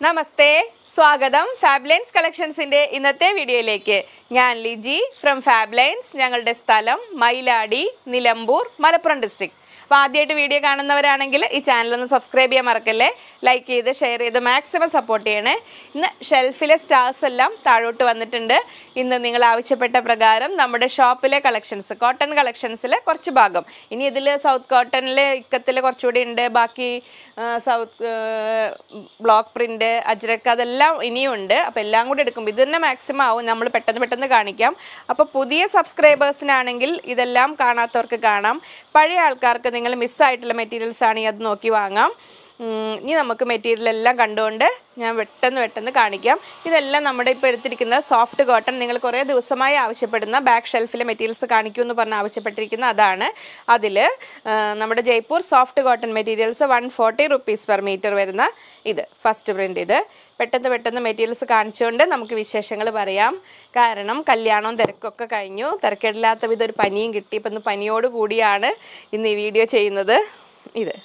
നമസ്തേ സ്വാഗതം ഫാബ്ലൈൻസ് കളക്ഷൻസിന്റെ ഇന്നത്തെ വീഡിയോയിലേക്ക് ഞാൻ ലിജി ഫ്രം ഫാബ്ലൈൻസ് ഞങ്ങളുടെ സ്ഥലം മയിലാടി നിലമ്പൂർ മലപ്പുറം ഡിസ്ട്രിക്ട് അപ്പോൾ ആദ്യമായിട്ട് വീഡിയോ കാണുന്നവരാണെങ്കിൽ ഈ ചാനൽ ഒന്ന് സബ്സ്ക്രൈബ് ചെയ്യാൻ മറക്കല്ലേ ലൈക്ക് ചെയ്ത് ഷെയർ ചെയ്ത് മാക്സിമം സപ്പോർട്ട് ചെയ്യണേ ഇന്ന് ഷെൽഫിലെ സ്റ്റാർസ് എല്ലാം താഴോട്ട് വന്നിട്ടുണ്ട് ഇന്ന് നിങ്ങൾ ആവശ്യപ്പെട്ട പ്രകാരം നമ്മുടെ ഷോപ്പിലെ കളക്ഷൻസ് കോട്ടൺ കളക്ഷൻസിലെ കുറച്ച് ഭാഗം ഇനി ഇതിൽ സൗത്ത് കോട്ടണിൽ ഇക്കത്തിൽ കുറച്ചുകൂടി ഉണ്ട് ബാക്കി സൗത്ത് ബ്ലോക്ക് പ്രിന്റ് അജ്രക്ക് അതെല്ലാം ഇനിയും ഉണ്ട് അപ്പോൾ എല്ലാം കൂടി എടുക്കും ഇത് തന്നെ മാക്സിമം ആവും നമ്മൾ പെട്ടെന്ന് പെട്ടെന്ന് കാണിക്കാം അപ്പോൾ പുതിയ സബ്സ്ക്രൈബേഴ്സിനാണെങ്കിൽ ഇതെല്ലാം കാണാത്തവർക്ക് കാണാം പഴയ ആൾക്കാർക്ക് നിങ്ങൾ മിസ്സായിട്ടുള്ള മെറ്റീരിയൽസ് ആണെങ്കിൽ അത് നോക്കി വാങ്ങാം ഉം, ഇനി നമുക്ക് മെറ്റീരിയൽ എല്ലാം കണ്ടുകൊണ്ട് ഞാൻ പെട്ടെന്ന് പെട്ടെന്ന് കാണിക്കാം ഇതെല്ലാം നമ്മുടെ ഇപ്പോൾ എടുത്തിരിക്കുന്ന സോഫ്റ്റ് കോട്ടൺ നിങ്ങൾ കുറേ ദിവസമായി ആവശ്യപ്പെടുന്ന ബാക്ക് ഷെൽഫിലെ മെറ്റീരിയൽസ് കാണിക്കൂ എന്ന് പറഞ്ഞ് ആവശ്യപ്പെട്ടിരിക്കുന്ന അതാണ് അതിൽ നമ്മുടെ Jaipur soft cotton materials one forty rupees per metre വരുന്ന ഇത് ഫസ്റ്റ് പ്രിൻ്റ് ഇത് പെട്ടെന്ന് പെട്ടെന്ന് മെറ്റീരിയൽസ് കാണിച്ചുകൊണ്ട് നമുക്ക് വിശേഷങ്ങൾ പറയാം കാരണം കല്യാണവും തിരക്കൊക്കെ കഴിഞ്ഞു തിരക്കില്ലാത്ത വിധം ഒരു പനിയും കിട്ടി ഇപ്പം ഇന്ന് പനിയോട് കൂടിയാണ് ഇന്ന് ഈ വീഡിയോ ചെയ്യുന്നത് ഇത്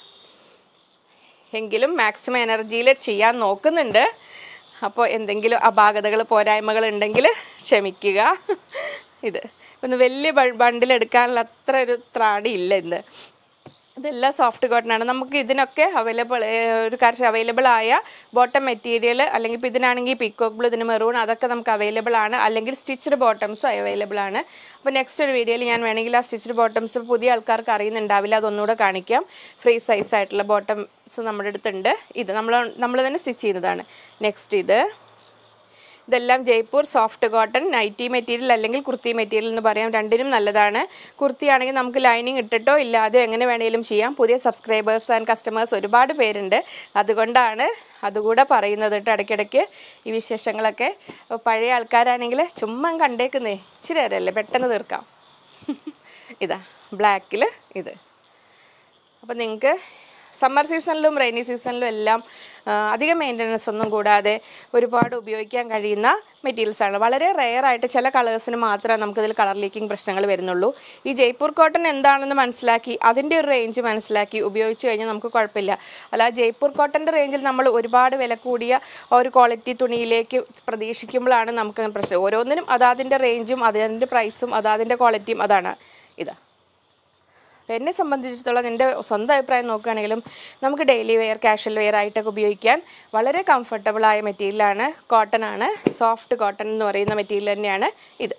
എങ്കിലും മാക്സിമം എനർജിയിൽ ചെയ്യാൻ നോക്കുന്നുണ്ട് അപ്പോൾ എന്തെങ്കിലും അപാകതകൾ പോരായ്മകൾ ഉണ്ടെങ്കിൽ ക്ഷമിക്കുക ഇത് ഒന്ന് വലിയ ബണ്ടിൽ എടുക്കാനുള്ള അത്ര ഒരു ത്രാടി ഇല്ല ഇന്ന് ഇതെല്ലാം സോഫ്റ്റ് കോട്ടൺ ആണ് നമുക്ക് ഇതിനൊക്കെ അവൈലബിൾ ഒരു കാര്യം അവൈലബിൾ ആയ ബോട്ടം മെറ്റീരിയൽ അല്ലെങ്കിൽ ഇപ്പോൾ ഇതിനാണെങ്കിൽ പിക്കോക്ക് ബ്ലൂ ഇതിന് മെറൂൺ അതൊക്കെ നമുക്ക് അവൈലബിൾ ആണ് അല്ലെങ്കിൽ സ്റ്റിച്ച്ഡ് ബോട്ടംസും അവൈലബിൾ ആണ് അപ്പോൾ നെക്സ്റ്റ് ഒരു വീഡിയോയിൽ ഞാൻ വേണമെങ്കിൽ ആ സ്റ്റിച്ച്ഡ് ബോട്ടംസ് പുതിയ ആൾക്കാർക്ക് അറിയുന്നുണ്ടാവില്ല അതൊന്നുകൂടെ കാണിക്കാം ഫ്രീ സൈസ് ആയിട്ടുള്ള ബോട്ടംസ് നമ്മുടെ അടുത്തുണ്ട് ഇത് നമ്മൾ നമ്മൾ തന്നെ സ്റ്റിച്ച് ചെയ്യുന്നതാണ് നെക്സ്റ്റ് ഇത് ഇതെല്ലാം Jaipur soft cotton nighty material അല്ലെങ്കിൽ കുർത്തി മെറ്റീരിയൽ എന്ന് പറയാം രണ്ടിനും നല്ലതാണ് കുർത്തി ആണെങ്കിൽ നമുക്ക് ലൈനിങ് ഇട്ടിട്ടോ ഇല്ലാതെ എങ്ങനെ വേണമെങ്കിലും ചെയ്യാം പുതിയ സബ്സ്ക്രൈബേഴ്സ് ആൻഡ് കസ്റ്റമേഴ്സ് ഒരുപാട് പേരുണ്ട് അതുകൊണ്ടാണ് അതുകൂടെ പറയുന്നത് കേട്ടോ ഇടയ്ക്കിടയ്ക്ക് ഈ വിശേഷങ്ങളൊക്കെ അപ്പോൾ പഴയ ആൾക്കാരാണെങ്കിൽ ചുമ്മാ കണ്ടേക്കുന്നേ ഇച്ചിരി നേരമല്ലേ പെട്ടെന്ന് തീർക്കാം ഇതാ ബ്ലാക്കിൽ ഇത് അപ്പോൾ നിങ്ങൾക്ക് സമ്മർ സീസണിലും റെയിനി സീസണിലും എല്ലാം ആ, അധികം മെയിൻ്റനൻസ് ഒന്നും കൂടാതെ ഒരുപാട് ഉപയോഗിക്കാൻ കഴിയുന്ന മെറ്റീരിയൽസ് ആണ് വളരെ റെയർ ആയിട്ട് ചില കളേഴ്സിന് മാത്രമേ നമുക്കിതിൽ കളർ ലീക്കിംഗ് പ്രശ്നങ്ങൾ വരുന്നുള്ളൂ ഈ ജയ്പൂർ കോട്ടൺ എന്താണെന്ന് മനസ്സിലാക്കി അതിൻ്റെ ഒരു റേഞ്ച് മനസ്സിലാക്കി ഉപയോഗിച്ച് കഴിഞ്ഞാൽ നമുക്ക് കുഴപ്പമില്ല അല്ല ജയ്പൂർ കോട്ടൻ്റെ റേഞ്ചിൽ നമ്മൾ ഒരുപാട് വില കൂടിയ ഒരു ക്വാളിറ്റി തുണിയിലേക്ക് പ്രതീക്ഷിക്കുമ്പോഴാണ് നമുക്ക് പ്രശ്നം ഓരോന്നിനും അതാതിൻ്റെ റേഞ്ചും അതിൻ്റെ പ്രൈസും അതാതിൻ്റെ ക്വാളിറ്റിയും അതാണ് ഇതാ എന്നെ സംബന്ധിച്ചിടത്തോളം എൻ്റെ സ്വന്തം അഭിപ്രായം നോക്കുകയാണെങ്കിലും നമുക്ക് ഡെയിലി വെയർ കാഷ്വൽ വെയർ ആയിട്ടൊക്കെ ഉപയോഗിക്കാൻ വളരെ കംഫർട്ടബിൾ ആയ മെറ്റീരിയലാണ് കോട്ടൺ ആണ് സോഫ്റ്റ് കോട്ടൺ എന്ന് പറയുന്ന മെറ്റീരിയൽ തന്നെയാണ് ഇത്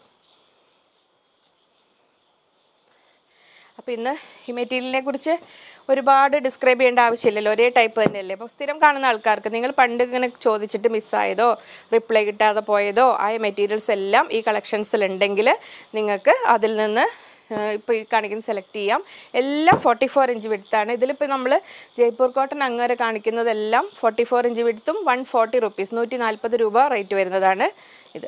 അപ്പോൾ ഇന്ന് ഈ മെറ്റീരിയലിനെ കുറിച്ച് ഒരുപാട് ഡിസ്ക്രൈബ് ചെയ്യേണ്ട ആവശ്യമില്ലല്ലോ ഒരേ ടൈപ്പ് തന്നെയല്ലേ അപ്പോൾ സ്ഥിരം കാണുന്ന ആൾക്കാർക്ക് നിങ്ങൾ പണ്ട് ഇങ്ങനെ ചോദിച്ചിട്ട് മിസ്സായതോ റിപ്ലൈ കിട്ടാതെ പോയതോ ആയ മെറ്റീരിയൽസ് എല്ലാം ഈ കളക്ഷൻസിൽ ഉണ്ടെങ്കിൽ നിങ്ങൾക്ക് അതിൽ നിന്ന് ഇപ്പോൾ ഈ കാണിക്കുന്ന സെലക്ട് ചെയ്യാം എല്ലാം ഫോർട്ടി ഫോർ ഇഞ്ച് വിടുത്താണ് ഇതിലിപ്പോൾ നമ്മൾ ജയ്പൂർ കോട്ടൺ അങ്ങേരെ കാണിക്കുന്നതെല്ലാം ഫോർട്ടി ഫോർ ഇഞ്ച് വിടുത്തും വൺ ഫോർട്ടി റുപ്പീസ് നൂറ്റി നാൽപ്പത് രൂപ റേറ്റ് വരുന്നതാണ് ഇത്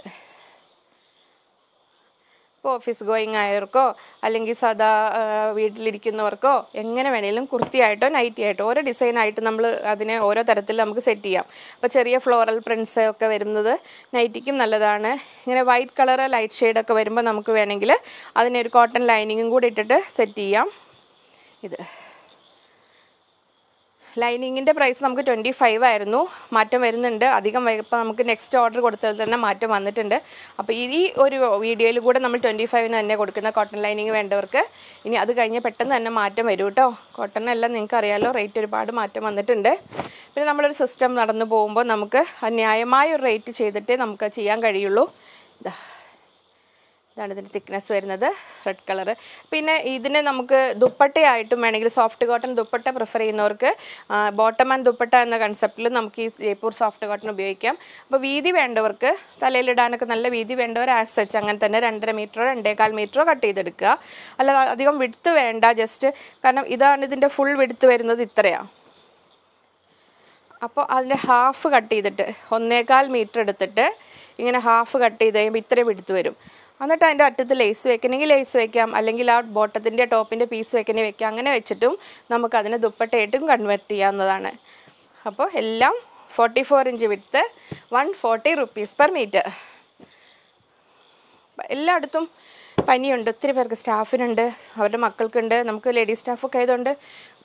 ഇപ്പോൾ ഓഫീസ് ഗോയിങ് ആയവർക്കോ അല്ലെങ്കിൽ സാധാ ആ, വീട്ടിലിരിക്കുന്നവർക്കോ എങ്ങനെ വേണേലും കുർത്തിയായിട്ടോ നൈറ്റി ആയിട്ടോ ഓരോ ഡിസൈനായിട്ട് നമ്മൾ അതിനെ ഓരോ തരത്തിൽ നമുക്ക് സെറ്റ് ചെയ്യാം അപ്പോൾ ചെറിയ ഫ്ലോറൽ പ്രിൻറ്റ്സ് ഒക്കെ വരുന്നത് നൈറ്റിക്കും നല്ലതാണ് ഇങ്ങനെ വൈറ്റ് കളർ ലൈറ്റ് ഷെയ്ഡൊക്കെ വരുമ്പോൾ നമുക്ക് വേണമെങ്കിൽ അതിനൊരു കോട്ടൺ ലൈനിങ്ങും കൂടി ഇട്ടിട്ട് സെറ്റ് ചെയ്യാം ഇത് ലൈനിങ്ങിൻ്റെ പ്രൈസ് നമുക്ക് ട്വൻറ്റി ഫൈവ് ആയിരുന്നു മാറ്റം വരുന്നുണ്ട് അധികം ഇപ്പോൾ നമുക്ക് നെക്സ്റ്റ് ഓർഡർ കൊടുത്തതിൽ തന്നെ മാറ്റം വന്നിട്ടുണ്ട് അപ്പോൾ ഈ ഒരു വീഡിയോയിൽ കൂടെ നമ്മൾ ട്വൻറ്റി ഫൈവിന് തന്നെ കൊടുക്കുന്ന കോട്ടൺ ലൈനിങ് വേണ്ടവർക്ക് ഇനി അത് കഴിഞ്ഞ് പെട്ടെന്ന് തന്നെ മാറ്റം വരും കേട്ടോ കോട്ടൺ എല്ലാം നിങ്ങൾക്ക് അറിയാലോ റേറ്റ് ഒരുപാട് മാറ്റം വന്നിട്ടുണ്ട് പിന്നെ നമ്മളൊരു സിസ്റ്റം നടന്നു പോകുമ്പോൾ നമുക്ക് ന്യായമായ ഒരു റേറ്റ് ചെയ്തിട്ടേ നമുക്ക് ചെയ്യാൻ കഴിയുള്ളൂ ഇതാ ഇതാണ് ഇതിൻ്റെ തിക്നെസ് വരുന്നത് റെഡ് കളർ പിന്നെ ഇതിന് നമുക്ക് ദുപ്പട്ടയായിട്ടും വേണമെങ്കിൽ സോഫ്റ്റ് കോട്ടൺ ദുപ്പട്ട പ്രിഫർ ചെയ്യുന്നവർക്ക് ബോട്ടം ആൻഡ് ദുപ്പട്ട എന്ന കൺസെപ്റ്റിൽ നമുക്ക് ഈ ജയ്പൂർ സോഫ്റ്റ് കോട്ടൺ ഉപയോഗിക്കാം അപ്പോൾ വീതി വേണ്ടവർക്ക് തലയിലിടാനൊക്കെ നല്ല വീതി വേണ്ടവർ ആസ് സച്ച് അങ്ങനെ തന്നെ രണ്ടര മീറ്ററോ രണ്ടേകാൽ മീറ്ററോ കട്ട് ചെയ്തെടുക്കുക അല്ലാതെ അധികം വിടുത്ത് വേണ്ട ജസ്റ്റ് കാരണം ഇതാണ് ഇതിൻ്റെ ഫുൾ വിടുത്ത് വരുന്നത് ഇത്രയാണ് അപ്പോൾ അതിൻ്റെ ഹാഫ് കട്ട് ചെയ്തിട്ട് ഒന്നേകാൽ മീറ്റർ എടുത്തിട്ട് ഇങ്ങനെ ഹാഫ് കട്ട് ചെയ്ത് കഴിയുമ്പോൾ ഇത്രയും എടുത്ത് വരും എന്നിട്ട് അതിൻ്റെ അറ്റത്ത് ലേസ് വെക്കണമെങ്കിൽ ലേസ് വെക്കാം അല്ലെങ്കിൽ ആ ബോട്ടത്തിൻ്റെ ടോപ്പിൻ്റെ പീസ് വെക്കണമെങ്കിൽ വെക്കാം അങ്ങനെ വെച്ചിട്ടും നമുക്കതിനെ ദുപ്പട്ടയായിട്ടും കൺവെർട്ട് ചെയ്യാവുന്നതാണ് അപ്പോൾ എല്ലാം ഫോർട്ടി ഫോർ ഇഞ്ച് വിടുത്ത് one forty rupees per metre എല്ലായിടത്തും പനിയുണ്ട് ഒത്തിരി പേർക്ക് സ്റ്റാഫിനുണ്ട് അവരുടെ മക്കൾക്കുണ്ട് നമുക്ക് ലേഡീസ് സ്റ്റാഫൊക്കെ ആയതുകൊണ്ട്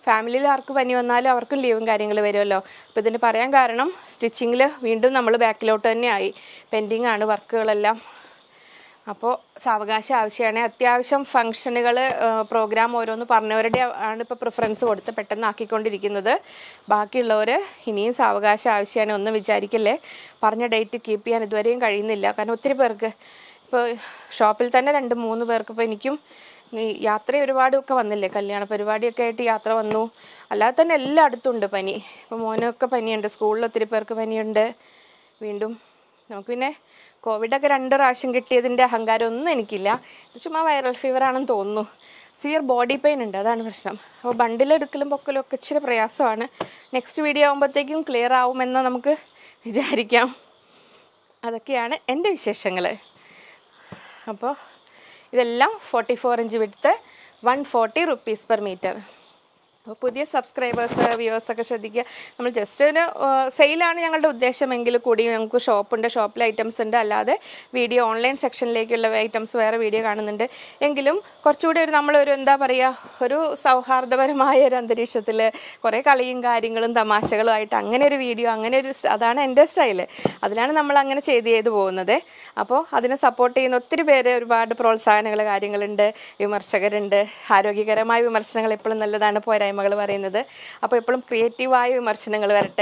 ഫാമിലിയിൽ ആർക്ക് പനി വന്നാലും അവർക്കും ലീവും കാര്യങ്ങൾ വരുമല്ലോ അപ്പോൾ ഇതിന് പറയാൻ കാരണം സ്റ്റിച്ചിങ്ങിൽ വീണ്ടും നമ്മൾ ബാക്കിലോട്ട് തന്നെ ആയി പെൻഡിങ് ആണ് വർക്കുകളെല്ലാം അപ്പോൾ സാവകാശം ആവശ്യമാണ് അത്യാവശ്യം ഫങ്ഷനുകൾ പ്രോഗ്രാം ഓരോന്ന് പറഞ്ഞവരുടെ ആണ് ഇപ്പോൾ പ്രിഫറൻസ് കൊടുത്ത് പെട്ടെന്ന് ആക്കിക്കൊണ്ടിരിക്കുന്നത് ബാക്കിയുള്ളവർ ഇനിയും സാവകാശം ആവശ്യമാണ് ഒന്നും വിചാരിക്കല്ലേ പറഞ്ഞ ഡേറ്റ് കീപ്പ് ചെയ്യാൻ ഇതുവരെയും കഴിയുന്നില്ല കാരണം ഒത്തിരി പേർക്ക് ഇപ്പോൾ ഷോപ്പിൽ തന്നെ രണ്ട് മൂന്ന് പേർക്ക് ഇപ്പോൾ എനിക്കും ഈ യാത്ര ഒരുപാടൊക്കെ വന്നില്ലേ കല്യാണ പരിപാടിയൊക്കെ ആയിട്ട് യാത്ര വന്നു അല്ലാതെ തന്നെ എല്ലായിടത്തും ഉണ്ട് പനി ഇപ്പോൾ മോനൊക്കെ പനിയുണ്ട് സ്കൂളിൽ ഒത്തിരി പേർക്ക് പനിയുണ്ട് വീണ്ടും നമുക്ക് പിന്നെ കോവിഡൊക്കെ രണ്ട് പ്രാവശ്യം കിട്ടിയതിൻ്റെ അഹങ്കാരം ഒന്നും എനിക്കില്ല ഇത് ചുമ്മാ വൈറൽ ഫീവർ ആണെന്ന് തോന്നുന്നു സിവിയർ ബോഡി പെയിൻ ഉണ്ട് അതാണ് പ്രശ്നം അപ്പോൾ ബണ്ടിലെടുക്കലും പൊക്കലും ഒക്കെ ഇച്ചിരി പ്രയാസമാണ് നെക്സ്റ്റ് വീഡിയോ ആകുമ്പോഴത്തേക്കും ക്ലിയർ ആവുമെന്ന് നമുക്ക് വിചാരിക്കാം അതൊക്കെയാണ് എൻ്റെ വിശേഷങ്ങൾ അപ്പോൾ ഇതെല്ലാം ഫോർട്ടി ഫോർ ഇഞ്ച് വിടുത്ത് one forty rupees per metre അപ്പോൾ പുതിയ സബ്സ്ക്രൈബേഴ്സ് വ്യൂവേഴ്സൊക്കെ ശ്രദ്ധിക്കുക നമ്മൾ ജസ്റ്റ് ഒരു സെയിലാണ് ഞങ്ങളുടെ ഉദ്ദേശമെങ്കിൽ കൂടി നമുക്ക് ഷോപ്പുണ്ട് ഷോപ്പിൽ ഐറ്റംസ് ഉണ്ട് അല്ലാതെ വീഡിയോ ഓൺലൈൻ സെക്ഷനിലേക്കുള്ള ഐറ്റംസ് വേറെ വീഡിയോ കാണുന്നുണ്ട് എങ്കിലും കുറച്ചുകൂടി ഒരു നമ്മളൊരു എന്താ പറയുക ഒരു സൗഹാർദ്ദപരമായ ഒരു അന്തരീക്ഷത്തിൽ കുറേ കളിയും കാര്യങ്ങളും തമാശകളും ആയിട്ട് അങ്ങനെ ഒരു വീഡിയോ അങ്ങനെ ഒരു സ്റ്റ- അതാണ് എൻ്റെ സ്റ്റൈല് അതിലാണ് നമ്മൾ അങ്ങനെ ചെയ്ത് ചെയ്ത് പോകുന്നത് അപ്പോൾ അതിനെ സപ്പോർട്ട് ചെയ്യുന്ന ഒത്തിരി പേര് ഒരുപാട് പ്രോത്സാഹനങ്ങൾ കാര്യങ്ങളുണ്ട് വിമർശകരുണ്ട് ആരോഗ്യകരമായ വിമർശനങ്ങൾ എപ്പോഴും നല്ലതാണ് പോരായ്മകൾ പറയുന്നത് അപ്പോൾ എപ്പോഴും ക്രിയേറ്റീവായ വിമർശനങ്ങൾ വരട്ടെ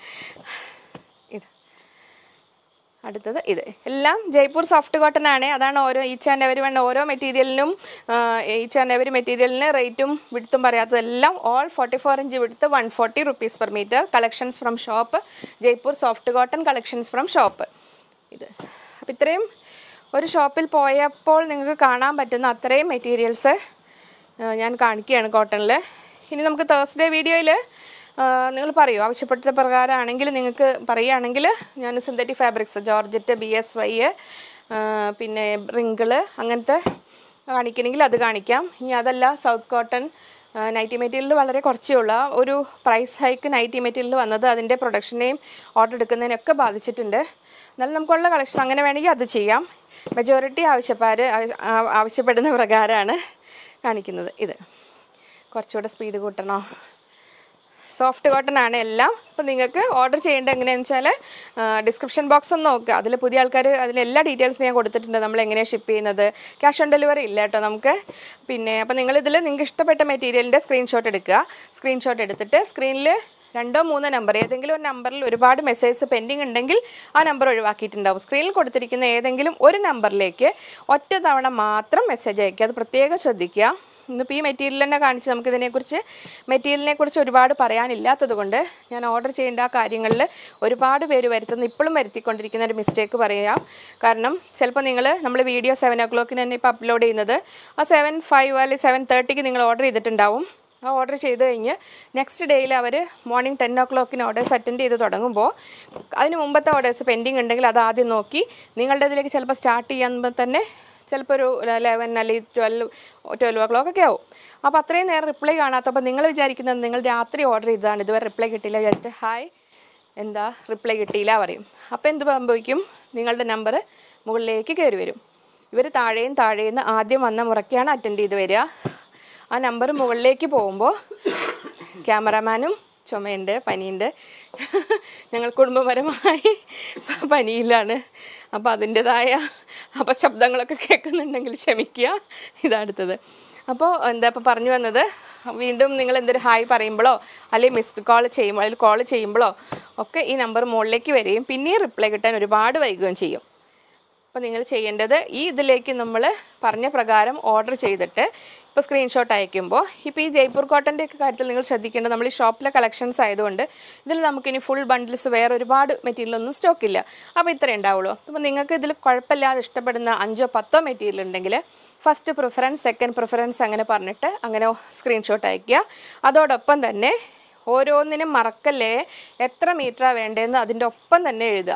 ഇത് അടുത്തത് ഇത് എല്ലാം ജയ്പൂർ സോഫ്റ്റ് കോട്ടൺ ആണ് അതാണ് ഓരോ ഈച്ച് ആൻഡ് എവരി വൺ ഓരോ മെറ്റീരിയലിനും ഈച്ച് ആൻഡ് എവരി മെറ്റീരിയലിന് റേറ്റും വിടുത്തും പറയാത്തതെല്ലാം ഓൾ ഫോർട്ടി ഫോർ ഇഞ്ച് വിടുത്ത് one forty rupees per metre collections from shop Jaipur soft cotton collections from shop ഇത് അപ്പം ഇത്രയും ഒരു ഷോപ്പിൽ പോയപ്പോൾ നിങ്ങൾക്ക് കാണാൻ പറ്റുന്ന അത്രയും മെറ്റീരിയൽസ് ഞാൻ കാണിക്കുകയാണ് കോട്ടണിൽ ഇനി നമുക്ക് തേഴ്സ്ഡേ വീഡിയോയിൽ നിങ്ങൾ പറയൂ ആവശ്യപ്പെട്ട പ്രകാരമാണെങ്കിൽ നിങ്ങൾക്ക് പറയുകയാണെങ്കിൽ ഞാൻ synthetic fabrics georgette B S Y പിന്നെ റിങ്കിള് അങ്ങനത്തെ കാണിക്കണമെങ്കിൽ അത് കാണിക്കാം ഇനി അതല്ല സൗത്ത് കോട്ടൺ നൈറ്റി മെറ്റീരിയൽ വളരെ കുറച്ചേ ഉള്ളൂ ആ ഒരു പ്രൈസ് ഹൈക്ക് നൈറ്റി മെറ്റീരിയൽ വന്നത് അതിൻ്റെ പ്രൊഡക്ഷനെയും ഓർഡർ എടുക്കുന്നതിനൊക്കെ ബാധിച്ചിട്ടുണ്ട് എന്നാലും നമുക്കുള്ള കളക്ഷൻ അങ്ങനെ വേണമെങ്കിൽ അത് ചെയ്യാം മെജോറിറ്റി ആവശ്യക്കാർ ആവശ്യപ്പെടുന്ന പ്രകാരമാണ് കാണിക്കുന്നത് ഇത് കുറച്ചുകൂടെ സ്പീഡ് കൂട്ടണോ സോഫ്റ്റ് കോട്ടൺ ആണ് എല്ലാം അപ്പോൾ നിങ്ങൾക്ക് ഓർഡർ ചെയ്യേണ്ടത് എങ്ങനെയാണെന്ന് വെച്ചാൽ ഡിസ്ക്രിപ്ഷൻ ബോക്സ് ഒന്ന് നോക്കുക അതിൽ പുതിയ ആൾക്കാർ അതിൽ എല്ലാ ഡീറ്റെയിൽസും ഞാൻ കൊടുത്തിട്ടുണ്ട് നമ്മൾ എങ്ങനെയാണ് ഷിപ്പ് ചെയ്യുന്നത് ക്യാഷ് ഓൺ ഡെലിവറി ഇല്ല കേട്ടോ നമുക്ക് പിന്നെ അപ്പോൾ നിങ്ങളിതിൽ നിങ്ങൾക്ക് ഇഷ്ടപ്പെട്ട മെറ്റീരിയലിൻ്റെ സ്ക്രീൻഷോട്ട് എടുക്കുക സ്ക്രീൻഷോട്ട് എടുത്തിട്ട് സ്ക്രീനിൽ രണ്ടോ മൂന്നോ നമ്പർ ഏതെങ്കിലും ഒരു നമ്പറിൽ ഒരുപാട് മെസ്സേജ് പെൻഡിങ് ഉണ്ടെങ്കിൽ ആ നമ്പർ ഒഴിവാക്കിയിട്ടുണ്ടാവും സ്ക്രീനിൽ കൊടുത്തിരിക്കുന്ന ഏതെങ്കിലും ഒരു നമ്പറിലേക്ക് ഒറ്റ തവണ മാത്രം മെസ്സേജ് അയക്കുക അത് പ്രത്യേകം ശ്രദ്ധിക്കുക ഇന്നിപ്പോൾ ഈ മെറ്റീരിയൽ തന്നെ കാണിച്ച് നമുക്ക് ഇതിനെക്കുറിച്ച് മെറ്റീരിയലിനെ കുറിച്ച് ഒരുപാട് പറയാനില്ലാത്തത് കൊണ്ട് ഞാൻ ഓർഡർ ചെയ്യേണ്ട ആ കാര്യങ്ങളിൽ ഒരുപാട് പേര് വരുത്തുന്ന ഇപ്പോഴും വരുത്തിക്കൊണ്ടിരിക്കുന്ന ഒരു മിസ്റ്റേക്ക് പറയാം കാരണം ചിലപ്പോൾ നിങ്ങൾ നമ്മൾ വീഡിയോ സെവൻ ഓ ക്ലോക്കിന് തന്നെ ഇപ്പോൾ അപ്ലോഡ് ചെയ്യുന്നത് ആ സെവൻ ഫൈവ് അല്ലെങ്കിൽ സെവൻ തേർട്ടിക്ക് നിങ്ങൾ ഓർഡർ ചെയ്തിട്ടുണ്ടാവും ആ ഓർഡർ ചെയ്ത് കഴിഞ്ഞ് നെക്സ്റ്റ് ഡേയിൽ അവർ മോർണിംഗ് ടെൻ ഓ ക്ലോക്കിന് ഓർഡേഴ്സ് അറ്റൻഡ് ചെയ്ത് തുടങ്ങുമ്പോൾ അതിന് മുമ്പത്തെ ഓർഡേഴ്സ് പെൻഡിങ് ഉണ്ടെങ്കിൽ അത് ആദ്യം നോക്കി നിങ്ങളുടെ ഇതിലേക്ക് ചിലപ്പോൾ സ്റ്റാർട്ട് ചെയ്യുമ്പോൾ തന്നെ ചിലപ്പോൾ ഒരു ലെവൻ അല്ലെങ്കിൽ ട്വൽവ് ട്വൽവ് ഓ ക്ലോക്ക് ഒക്കെ ആവും അപ്പോൾ അത്രയും നേരം റിപ്ലൈ കാണാത്തപ്പോൾ നിങ്ങൾ വിചാരിക്കുന്നത് നിങ്ങൾ രാത്രി ഓർഡർ ചെയ്തതാണ് ഇതുവരെ റിപ്ലൈ കിട്ടിയില്ല വിചാരിച്ചിട്ട് ഹായ് എന്താ റിപ്ലൈ കിട്ടിയില്ല പറയും അപ്പോൾ എന്ത് സംഭവിക്കും നിങ്ങളുടെ നമ്പർ മുകളിലേക്ക് കയറി വരും ഇവർ താഴെയും താഴേന്ന് ആദ്യം വന്ന മുറയ്ക്കാണ് അറ്റൻഡ് ചെയ്ത് വരിക ആ നമ്പർ മുകളിലേക്ക് പോകുമ്പോൾ ക്യാമറാമാനും ചുമയുണ്ട് പനിയുണ്ട് ഞങ്ങൾ കുടുംബപരമായി പനിയിലാണ് അപ്പോൾ അതിൻ്റെതായ അപശബ്ദങ്ങളൊക്കെ കേൾക്കുന്നുണ്ടെങ്കിൽ ക്ഷമിക്കുക ഇതടുത്തത് അപ്പോൾ എന്താ ഇപ്പോൾ പറഞ്ഞു വന്നത് വീണ്ടും നിങ്ങൾ എന്തൊരു ഹായ് പറയുമ്പോഴോ അല്ലെങ്കിൽ മിസ്ഡ് കോൾ ചെയ്യുമ്പോൾ അല്ലെങ്കിൽ കോൾ ചെയ്യുമ്പോഴോ ഒക്കെ ഈ നമ്പർ മുകളിലേക്ക് വരികയും പിന്നെയും റിപ്ലൈ കിട്ടാൻ ഒരുപാട് വൈകുകയും ചെയ്യും അപ്പോൾ നിങ്ങൾ ചെയ്യേണ്ടത് ഈ ഇതിലേക്ക് നമ്മൾ പറഞ്ഞ പ്രകാരം ഓർഡർ ചെയ്തിട്ട് ഇപ്പോൾ സ്ക്രീൻഷോട്ട് അയക്കുമ്പോൾ ഇപ്പോൾ ഈ ജയ്പൂർ കോട്ടൻ്റെ ഒക്കെ കാര്യത്തിൽ നിങ്ങൾ ശ്രദ്ധിക്കേണ്ടത് നമ്മൾ ഈ ഷോപ്പിലെ കളക്ഷൻസ് ആയതുകൊണ്ട് ഇതിൽ നമുക്കിനി ഫുൾ ബണ്ടിൽസ് വേറെ ഒരുപാട് മെറ്റീരിയൽ ഒന്നും സ്റ്റോക്ക് ഇല്ല അപ്പോൾ ഇത്രേ ഉണ്ടാവുള്ളൂ അപ്പോൾ നിങ്ങൾക്ക് ഇതിൽ കുഴപ്പമില്ലാതെ ഇഷ്ടപ്പെടുന്ന അഞ്ചോ പത്തോ മെറ്റീരിയൽ ഉണ്ടെങ്കിൽ ഫസ്റ്റ് പ്രിഫറൻസ് സെക്കൻഡ് പ്രിഫറൻസ് അങ്ങനെ പറഞ്ഞിട്ട് അങ്ങനെ സ്ക്രീൻഷോട്ട് അയയ്ക്കുക അതോടൊപ്പം തന്നെ ഓരോന്നിനും മറക്കല്ലേ എത്ര മീറ്ററാണ് വേണ്ടതെന്ന് അതിൻ്റെ ഒപ്പം തന്നെ എഴുതുക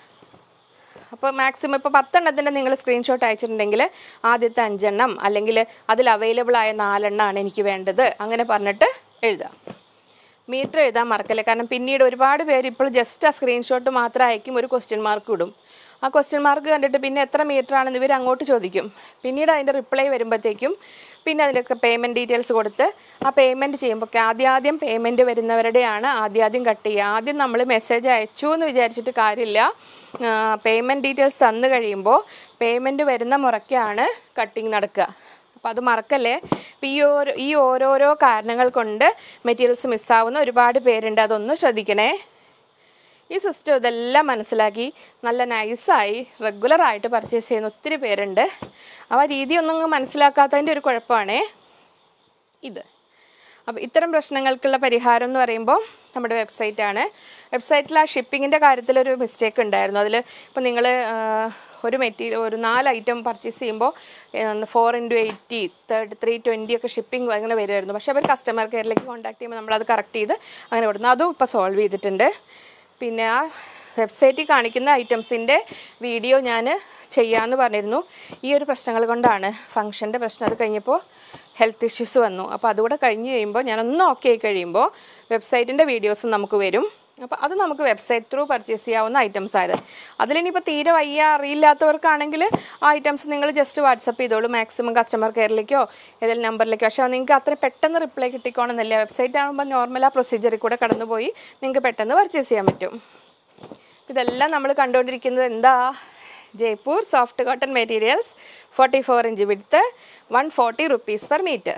അപ്പോൾ മാക്സിമം ഇപ്പോൾ പത്തെണ്ണത്തിൻ്റെ നിങ്ങൾ സ്ക്രീൻഷോട്ട് അയച്ചിട്ടുണ്ടെങ്കിൽ ആദ്യത്തെ അഞ്ചെണ്ണം അല്ലെങ്കിൽ അതിൽ അവൈലബിൾ ആയ നാലെണ്ണമാണ് എനിക്ക് വേണ്ടത് അങ്ങനെ പറഞ്ഞിട്ട് എഴുതുക മീറ്റർ എഴുതാൻ മറക്കല്ലേ കാരണം പിന്നീട് ഒരുപാട് പേര് ഇപ്പോൾ ജസ്റ്റ് ആ സ്ക്രീൻഷോട്ട് മാത്രം അയക്കും ഒരു ക്വസ്റ്റ്യൻ മാർക്ക് ഇടും ആ ക്വസ്റ്റ്യൻ മാർക്ക് കണ്ടിട്ട് പിന്നെ എത്ര മീറ്റർ ആണെന്ന് ഇവർ അങ്ങോട്ട് ചോദിക്കും പിന്നീട് അതിൻ്റെ റിപ്ലൈ വരുമ്പോഴത്തേക്കും പിന്നെ അതിൻ്റെയൊക്കെ പേയ്മെൻറ്റ് ഡീറ്റെയിൽസ് കൊടുത്ത് ആ പേയ്മെൻറ്റ് ചെയ്യുമ്പോൾ ആദ്യം ആദ്യം പേയ്മെൻറ്റ് വരുന്നവരുടെയാണ് ആദ്യം ആദ്യം കട്ട് ചെയ്യുക ആദ്യം നമ്മൾ മെസ്സേജ് അയച്ചു എന്ന് വിചാരിച്ചിട്ട് കാര്യമില്ല പേയ്മെൻറ്റ് ഡീറ്റെയിൽസ് തന്നു കഴിയുമ്പോൾ പേയ്മെൻറ്റ് വരുന്ന മുറയ്ക്കാണ് കട്ടിങ് നടക്കുക അപ്പോൾ അത് മറക്കല്ലേ അപ്പോൾ ഈ ഓരോ ഈ ഓരോരോ കാരണങ്ങൾ കൊണ്ട് മെറ്റീരിയൽസ് മിസ്സാവുന്ന ഒരുപാട് പേരുണ്ട് അതൊന്ന് ശ്രദ്ധിക്കണേ ഈ സിസ്റ്റം ഇതെല്ലാം മനസ്സിലാക്കി നല്ല നൈസായി റെഗുലറായിട്ട് പർച്ചേസ് ചെയ്യുന്ന ഒത്തിരി പേരുണ്ട് അപ്പോൾ ആ രീതി ഒന്നും മനസ്സിലാക്കാത്തതിൻ്റെ ഒരു കുഴപ്പമാണേ ഇത് അപ്പോൾ ഇത്തരം പ്രശ്നങ്ങൾക്കുള്ള പരിഹാരം എന്ന് പറയുമ്പോൾ നമ്മുടെ വെബ്സൈറ്റാണ് വെബ്സൈറ്റിൽ ആ ഷിപ്പിങ്ങിൻ്റെ കാര്യത്തിലൊരു മിസ്റ്റേക്ക് ഉണ്ടായിരുന്നു അതിൽ ഇപ്പോൾ നിങ്ങൾ ഒരു മെറ്റീരിയൽ ഒരു നാല് ഐറ്റം പർച്ചേസ് ചെയ്യുമ്പോൾ four into eighty thirty three twenty ഒക്കെ ഷിപ്പിംഗ് അങ്ങനെ വരുമായിരുന്നു പക്ഷേ അവർ കസ്റ്റമർ കെയറിലേക്ക് കോൺടാക്ട് ചെയ്യുമ്പോൾ നമ്മളത് കറക്റ്റ് ചെയ്ത് അങ്ങനെ കൊടുക്കുന്നു അതും ഇപ്പോൾ സോൾവ് ചെയ്തിട്ടുണ്ട് പിന്നെ ആ വെബ്സൈറ്റിൽ കാണിക്കുന്ന ഐറ്റംസിൻ്റെ വീഡിയോ ഞാൻ ചെയ്യാമെന്ന് പറഞ്ഞിരുന്നു ഈ ഒരു പ്രശ്നങ്ങൾ കൊണ്ടാണ് ഫംഗ്ഷൻ്റെ പ്രശ്നം അത് കഴിഞ്ഞപ്പോൾ ഹെൽത്ത് ഇഷ്യൂസ് വന്നു അപ്പോൾ അതുകൂടെ കഴിഞ്ഞ് കഴിയുമ്പോൾ ഞാനൊന്ന് ഓക്കെ ആയി കഴിയുമ്പോൾ വെബ്സൈറ്റിൻ്റെ വീഡിയോസ് നമുക്ക് വരും അപ്പോൾ അത് നമുക്ക് വെബ്സൈറ്റ് ത്രൂ പർച്ചേസ് ചെയ്യാവുന്ന ഐറ്റംസ് ആയത് അതിലിനിപ്പോൾ തീരെ വയ്യ അറിയില്ലാത്തവർക്കാണെങ്കിൽ ആ ഐറ്റംസ് നിങ്ങൾ ജസ്റ്റ് വാട്സപ്പ് ചെയ്തോളൂ മാക്സിമം കസ്റ്റമർ കെയറിലേക്കോ ഏതെങ്കിലും നമ്പറിലേക്കോ പക്ഷേ നിങ്ങൾക്ക് അത്ര പെട്ടെന്ന് റിപ്ലൈ കിട്ടിക്കോണമെന്നില്ല വെബ്സൈറ്റ് ആകുമ്പോൾ നോർമൽ ആ പ്രൊസീജിയറിൽ കൂടെ കടന്നുപോയി നിങ്ങൾക്ക് പെട്ടെന്ന് പർച്ചേസ് ചെയ്യാൻ പറ്റും ഇതെല്ലാം നമ്മൾ കണ്ടുകൊണ്ടിരിക്കുന്നത് എന്താ Jaipur soft cotton materials forty four inch വിടുത്ത് one forty rupees per metre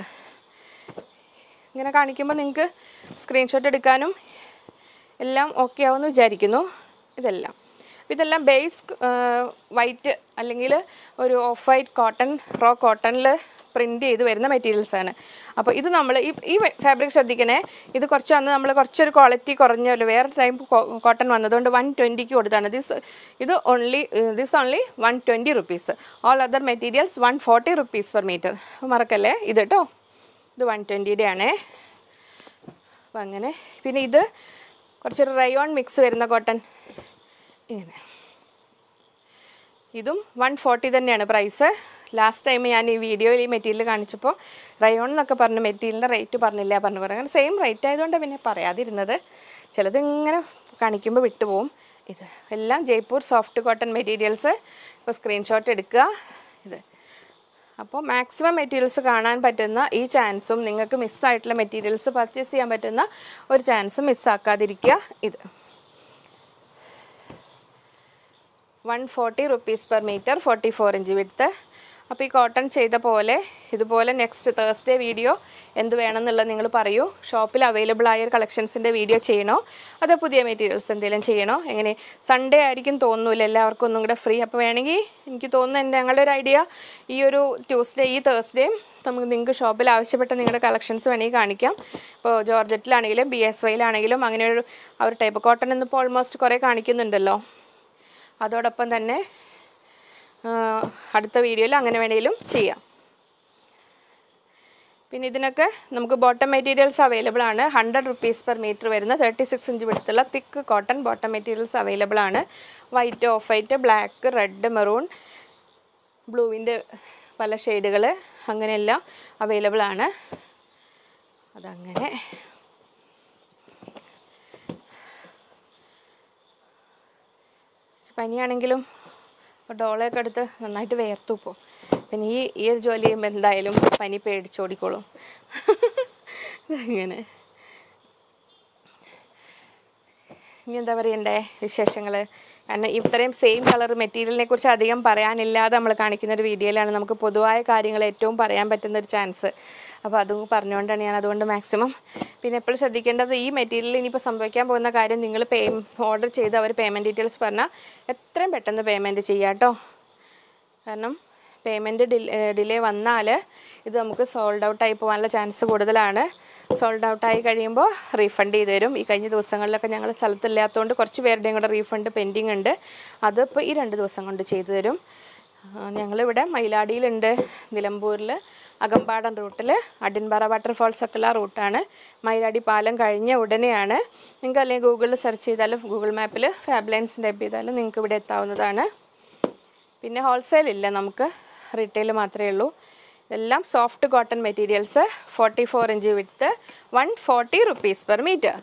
ഇങ്ങനെ കാണിക്കുമ്പോൾ നിങ്ങൾക്ക് സ്ക്രീൻഷോട്ട് എടുക്കാനും എല്ലാം ഓക്കെ ആവുമെന്ന് വിചാരിക്കുന്നു ഇതെല്ലാം ഇതെല്ലാം ബേസ് വൈറ്റ് അല്ലെങ്കിൽ ഒരു ഓഫ് വൈറ്റ് കോട്ടൺ റോ കോട്ടണിൽ പ്രിൻ്റ് ചെയ്ത് വരുന്ന മെറ്റീരിയൽസ് ആണ് അപ്പോൾ ഇത് നമ്മൾ ഈ ഈ ഫാബ്രിക് ശ്രദ്ധിക്കണേ ഇത് കുറച്ച് അന്ന് നമ്മൾ കുറച്ചൊരു ക്വാളിറ്റി കുറഞ്ഞല്ലോ വേറെ ടൈപ്പ് കോട്ടൺ വന്നതുകൊണ്ട് വൺ ട്വൻറ്റിക്ക് കൊടുത്താണ് ദിസ് ഇത് only this only one twenty rupees all other materials one forty rupees per metre മറക്കല്ലേ ഇത് കേട്ടോ ഇത് വൺ ട്വൻറ്റിയുടെ ആണേ അപ്പോൾ അങ്ങനെ പിന്നെ ഇത് കുറച്ചൊരു റയോൺ മിക്സ് വരുന്ന കോട്ടൺ ഇങ്ങനെ ഇതും വൺ ഫോർട്ടി തന്നെയാണ് പ്രൈസ് ലാസ്റ്റ് ടൈം ഞാൻ ഈ വീഡിയോയിൽ ഈ മെറ്റീരിയൽ കാണിച്ചപ്പോൾ റയോൺ എന്നൊക്കെ പറഞ്ഞ മെറ്റീരിയലിൻ്റെ റേറ്റ് പറഞ്ഞില്ല പറഞ്ഞു കുറേ അങ്ങനെ സെയിം റേറ്റ് ആയതുകൊണ്ട് പിന്നെ പറയാതിരുന്നത് ചിലത് ഇങ്ങനെ കാണിക്കുമ്പോൾ വിട്ടുപോകും ഇത് എല്ലാം ജയ്പൂർ സോഫ്റ്റ് കോട്ടൺ മെറ്റീരിയൽസ് ഇപ്പോൾ സ്ക്രീൻഷോട്ട് എടുക്കുക ഇത് അപ്പോൾ മാക്സിമം മെറ്റീരിയൽസ് കാണാൻ പറ്റുന്ന ഈ ചാൻസും നിങ്ങൾക്ക് മിസ്സായിട്ടുള്ള മെറ്റീരിയൽസ് പർച്ചേസ് ചെയ്യാൻ പറ്റുന്ന ഒരു ചാൻസും മിസ്സാക്കാതിരിക്കുക ഇത് one forty rupees per metre forty four inch വിടുത്ത് അപ്പോൾ ഈ കോട്ടൺ ചെയ്ത പോലെ ഇതുപോലെ നെക്സ്റ്റ് തേഴ്സ്ഡേ വീഡിയോ എന്ത് വേണമെന്നുള്ളത് നിങ്ങൾ പറയൂ ഷോപ്പിൽ അവൈലബിൾ ആയ കളക്ഷൻസിൻ്റെ വീഡിയോ ചെയ്യണോ അതോ പുതിയ മെറ്റീരിയൽസ് എന്തെങ്കിലും ചെയ്യണോ എങ്ങനെ സൺഡേ ആയിരിക്കും തോന്നൂല എല്ലാവർക്കും ഒന്നും കൂടെ ഫ്രീ അപ്പോൾ വേണമെങ്കിൽ എനിക്ക് തോന്നുന്നു എൻ്റെ ഞങ്ങളുടെ ഒരു ഐഡിയ ഈ ഒരു ട്യൂസ്ഡേ ഈ തേഴ്സ്ഡേയും നമുക്ക് നിങ്ങൾക്ക് ഷോപ്പിൽ ആവശ്യപ്പെട്ട നിങ്ങളുടെ കളക്ഷൻസ് വേണമെങ്കിൽ കാണിക്കാം ഇപ്പോൾ ജോർജറ്റിലാണെങ്കിലും ബി എസ് വൈയിലാണെങ്കിലും അങ്ങനെ ഒരു ആ ഒരു ടൈപ്പ് കോട്ടൺ ഇന്നിപ്പോൾ ഓൾമോസ്റ്റ് കുറേ കാണിക്കുന്നുണ്ടല്ലോ അതോടൊപ്പം തന്നെ ആ, അടുത്ത വീഡിയോയിൽ അങ്ങനെ വേണമെങ്കിലും ചെയ്യാം പിന്നെ ഇതിനൊക്കെ നമുക്ക് ബോട്ടം മെറ്റീരിയൽസ് അവൈലബിൾ ആണ് ഹൺഡ്രഡ് റുപ്പീസ് പെർ മീറ്റർ വരുന്ന തേർട്ടി സിക്സ് ഇഞ്ച് വിടുത്തുള്ള thick cotton bottom materials available ആണ് white off white black red maroon ബ്ലൂവിൻ്റെ പല ഷെയ്ഡുകൾ അങ്ങനെയെല്ലാം അവൈലബിൾ ആണ് അതങ്ങനെ പനിയാണെങ്കിലും ഇപ്പോൾ ഡോളയൊക്കെ എടുത്ത് നന്നായിട്ട് വേർത്തു ഇപ്പോൾ പിന്നെ ഈ ഈ ഒരു ജോലി ചെയ്യുമ്പോൾ എന്തായാലും പനി പേടിച്ചോടിക്കോളും അങ്ങനെ ഇനി എന്താ പറയണ്ടേ വിശേഷങ്ങൾ കാരണം ഇത്രയും സെയിം കളർ മെറ്റീരിയലിനെ കുറിച്ച് അധികം പറയാനില്ലാതെ നമ്മൾ കാണിക്കുന്ന ഒരു വീഡിയോയിലാണ് നമുക്ക് പൊതുവായ കാര്യങ്ങൾ ഏറ്റവും പറയാൻ പറ്റുന്ന ഒരു ചാൻസ് അപ്പോൾ അതും പറഞ്ഞുകൊണ്ടാണ് ഞാൻ അതുകൊണ്ട് മാക്സിമം പിന്നെ എപ്പോഴും ശ്രദ്ധിക്കേണ്ടത് ഈ മെറ്റീരിയൽ ഇനിയിപ്പോൾ സംഭവിക്കാൻ പോകുന്ന കാര്യം നിങ്ങൾ പേ ഓർഡർ ചെയ്ത് അവർ പേയ്മെൻറ്റ് ഡീറ്റെയിൽസ് പറഞ്ഞാൽ എത്രയും പെട്ടെന്ന് പേയ്മെൻറ്റ് ചെയ്യാം കേട്ടോ കാരണം പേയ്മെൻറ്റ് ഡിലേ വന്നാൽ ഇത് നമുക്ക് സോൾഡ് ഔട്ട് ആയി പോകാനുള്ള ചാൻസ് കൂടുതലാണ് സോൾഡ് ഔട്ട് ആയി കഴിയുമ്പോൾ റീഫണ്ട് ചെയ്ത് തരും ഈ കഴിഞ്ഞ ദിവസങ്ങളിലൊക്കെ ഞങ്ങൾ സ്ഥലത്തില്ലാത്തതുകൊണ്ട് കുറച്ച് പേരുടെയും കൂടെ റീഫണ്ട് പെൻഡിങ് ഉണ്ട് അതിപ്പോൾ ഈ രണ്ട് ദിവസം കൊണ്ട് ചെയ്തു തരും ആ, ഞങ്ങളിവിടെ മയിലാടിയിലുണ്ട് നിലമ്പൂരിൽ അകമ്പാടൻ റൂട്ടിൽ അടിൻപാറ വാട്ടർഫാൾസ് ഒക്കെ ഉള്ള റൂട്ടാണ് മയിലാടി പാലം കഴിഞ്ഞ ഉടനെയാണ് നിങ്ങൾക്ക് അല്ലെങ്കിൽ ഗൂഗിളിൽ സെർച്ച് ചെയ്താലും ഗൂഗിൾ മാപ്പിൽ ഫാബ് ലൈൻസ് ടൈപ്പ് ചെയ്താലും നിങ്ങൾക്ക് ഇവിടെ എത്താവുന്നതാണ് പിന്നെ ഹോൾസെയിൽ ഇല്ല നമുക്ക് റീറ്റെയിൽ മാത്രമേ ഉള്ളൂ ഇതെല്ലാം soft cotton materials forty four inch വിടുത്ത് one forty rupees per metre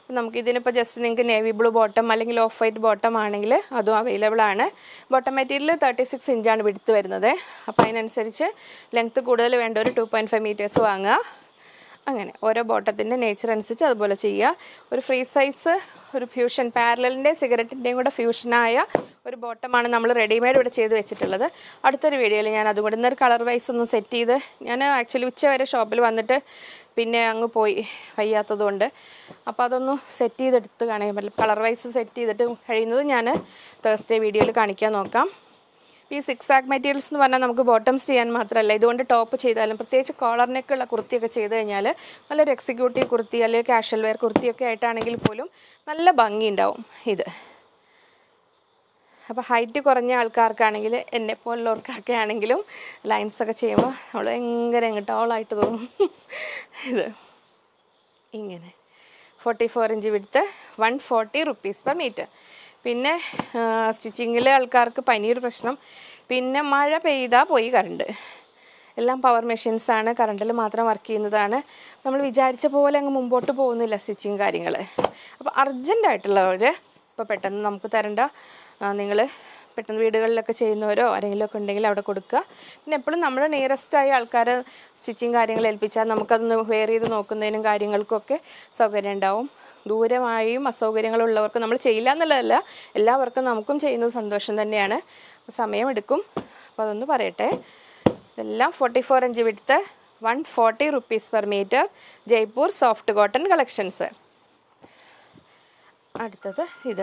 നമുക്ക് ഇതിനിപ്പോൾ ജസ്റ്റ് നിങ്ങൾക്ക് നേവി ബ്ലൂ ബോട്ടം അല്ലെങ്കിൽ ഓഫ് വൈറ്റ് ബോട്ടം ആണെങ്കിൽ അതും അവൈലബിൾ ആണ് ബോട്ടം മെറ്റീരിയൽ തേർട്ടി സിക്സ് ഇഞ്ചാണ് വിടുത്ത് വരുന്നത് അപ്പോൾ അതിനനുസരിച്ച് ലെങ്ത്ത് കൂടുതൽ വേണ്ട ഒരു ടു പോയിൻറ്റ് ഫൈവ് മീറ്റേഴ്സ് വാങ്ങുക അങ്ങനെ ഓരോ ബോട്ടത്തിൻ്റെ നേച്ചർ അനുസരിച്ച് അതുപോലെ ചെയ്യുക ഒരു ഫ്രീ സൈസ് ഒരു ഫ്യൂഷൻ പാരലിൻ്റെ സിഗരറ്റിൻ്റെയും കൂടെ ഫ്യൂഷനായ ഒരു ബോട്ടമാണ് നമ്മൾ റെഡിമെയ്ഡ് ഇവിടെ ചെയ്ത് വെച്ചിട്ടുള്ളത് അടുത്തൊരു വീഡിയോയിൽ ഞാൻ അതും കൂടെ ഇന്നൊരു കളർ വൈസ് ഒന്ന് സെറ്റ് ചെയ്ത് ഞാൻ ആക്ച്വലി ഉച്ച വരെ ഷോപ്പിൽ വന്നിട്ട് പിന്നെ അങ്ങ് പോയി വയ്യാത്തതുകൊണ്ട് അപ്പോൾ അതൊന്ന് സെറ്റ് ചെയ്തെടുത്ത് കാണാൻ പറ്റില്ല കളർ വൈസ് സെറ്റ് ചെയ്തിട്ട് കഴിയുന്നത് ഞാൻ തേഴ്സ്ഡേ വീഡിയോയിൽ കാണിക്കാൻ നോക്കാം ഈ സിക്സ് ആക്ക് മെറ്റീരിയൽസ് എന്ന് പറഞ്ഞാൽ നമുക്ക് ബോട്ടംസ് ചെയ്യാൻ മാത്രമല്ല ഇതുകൊണ്ട് ടോപ്പ് ചെയ്താലും പ്രത്യേകിച്ച് കോളറിനൊക്കെയുള്ള കുർത്തിയൊക്കെ ചെയ്ത് കഴിഞ്ഞാൽ നല്ലൊരു എക്സിക്യൂട്ടീവ് കുർത്തി അല്ലെങ്കിൽ കാഷ്വൽ വെയർ കുർത്തിയൊക്കെ ആയിട്ടാണെങ്കിൽ പോലും നല്ല ഭംഗി ഉണ്ടാവും ഇത് അപ്പോൾ ഹൈറ്റ് കുറഞ്ഞ ആൾക്കാർക്കാണെങ്കിൽ എന്നെ പോലുള്ളവർക്കൊക്കെ ആണെങ്കിലും ലൈൻസൊക്കെ ചെയ്യുമ്പോൾ നമ്മൾ ഭയങ്കര ഇങ്ങോട്ടോളായിട്ട് തോന്നും ഇത് ഇങ്ങനെ ഫോർട്ടി ഫോർ ഇഞ്ച് വിടുത്ത് one forty rupees per metre പിന്നെ സ്റ്റിച്ചിങ്ങിൽ ആൾക്കാർക്ക് പനിയൊരു പ്രശ്നം പിന്നെ മഴ പെയ്താൽ പോയി കറണ്ട് എല്ലാം പവർ മെഷീൻസാണ് കറണ്ടിൽ മാത്രം വർക്ക് ചെയ്യുന്നതാണ് നമ്മൾ വിചാരിച്ച പോലെ അങ്ങ് മുമ്പോട്ട് പോകുന്നില്ല സ്റ്റിച്ചിങ് കാര്യങ്ങൾ അപ്പോൾ അർജൻറ്റായിട്ടുള്ളവർ ഇപ്പോൾ പെട്ടെന്ന് നമുക്ക് തരണ്ട നിങ്ങൾ പെട്ടെന്ന് വീടുകളിലൊക്കെ ചെയ്യുന്നവരോ ആരെങ്കിലും ഒക്കെ ഉണ്ടെങ്കിൽ അവിടെ കൊടുക്കുക പിന്നെ എപ്പോഴും നമ്മുടെ നിയറസ്റ്റ് ആയ ആൾക്കാരെ സ്റ്റിച്ചിങ് കാര്യങ്ങൾ ഏൽപ്പിച്ചാൽ നമുക്കതൊന്ന് വെയർ ചെയ്ത് നോക്കുന്നതിനും കാര്യങ്ങൾക്കൊക്കെ സൗകര്യം ഉണ്ടാവും ദൂരമായും അസൗകര്യങ്ങളുള്ളവർക്ക് നമ്മൾ ചെയ്യില്ല എന്നുള്ളതല്ല എല്ലാവർക്കും നമുക്കും ചെയ്യുന്നത് സന്തോഷം തന്നെയാണ് അപ്പോൾ സമയമെടുക്കും അപ്പോൾ അതൊന്ന് പറയട്ടെ ഇതെല്ലാം ഫോർട്ടി ഫോർ ഇഞ്ച് വിടുത്ത് one forty rupees per metre Jaipur soft cotton collections അടുത്തത് ഇത്